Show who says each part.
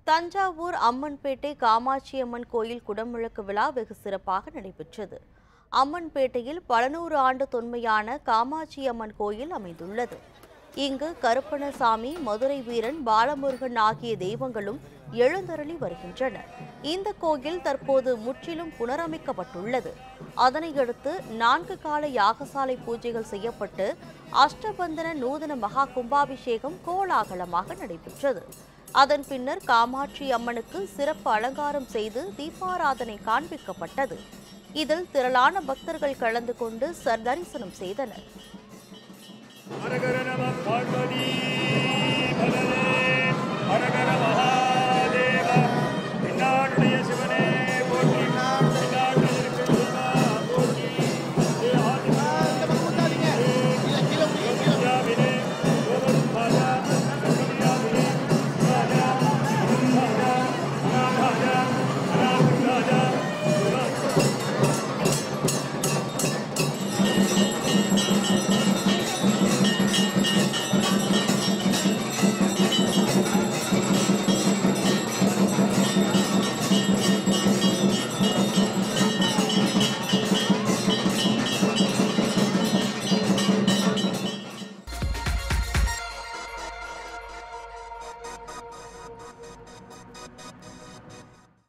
Speaker 1: தஞ்சாவூர் அம்மன்பேட்டை காமாட்சி அம்மன் கோயில் குடமுழக்கு விழா வெகு சிறப்பாக நடைபெற்றது அம்மன்பேட்டையில் பல நூறு ஆண்டு தொன்மையான காமாட்சி அம்மன் கோயில் அமைந்துள்ளது இங்கு கருப்பணசாமி மதுரை வீரன் பாலமுருகன் ஆகிய தெய்வங்களும் எழுந்தருளி வருகின்றனர் இந்த கோயில் தற்போது முற்றிலும் புனரமைக்கப்பட்டுள்ளது அதனையடுத்து நான்கு கால யாகசாலை பூஜைகள் செய்யப்பட்டு அஷ்டபந்தன நூதன மகா கும்பாபிஷேகம் கோலாகலமாக நடைபெற்றது அதன் பின்னர் காமாட்சி அம்மனுக்கு சிறப்பு அலங்காரம் செய்து தீபாராதனை காண்பிக்கப்பட்டது இதில் திரளான பக்தர்கள் கலந்து கொண்டு சர்தரிசனம் செய்தனர்
Speaker 2: ஹரஹர நம பார்வதி பதலே ஹரஹர